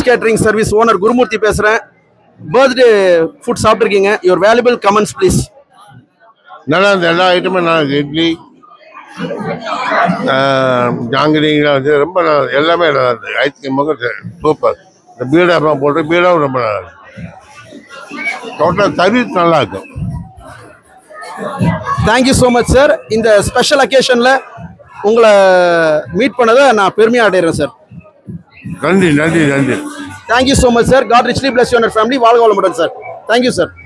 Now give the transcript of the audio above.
Catering service owner Gurumurthy பேசுகிறேன் birthday food சாப்பிட்ருக்கீங்க your valuable comments please நல்லா இருந்தது எல்லா ஐட்டமும் நல்லா இருக்கு இட்லி ஜாங்கிரிங்கெலாம் வந்து ரொம்ப நல்லா இருந்தது. எல்லாமே நல்லா இருந்தது ஐஸ்கிரீம் சூப்பர் இந்த பீடாப்பெல்லாம் போட்டு பீடாவும் ரொம்ப நல்லா இருக்கு டோட்டல் சர்வீஸ் நல்லா இருக்கும் தேங்க்யூ ஸோ மச் சார் இந்த ஸ்பெஷல் அக்கேஷனில் உங்களை மீட் பண்ணதை நான் பெருமையாக அடைகிறேன் சார் நன்றி நன்றி நன்றி thank you so much sir God richly bless your family வாழ்க வளமுடன் சார் தேங்க்யூ சார்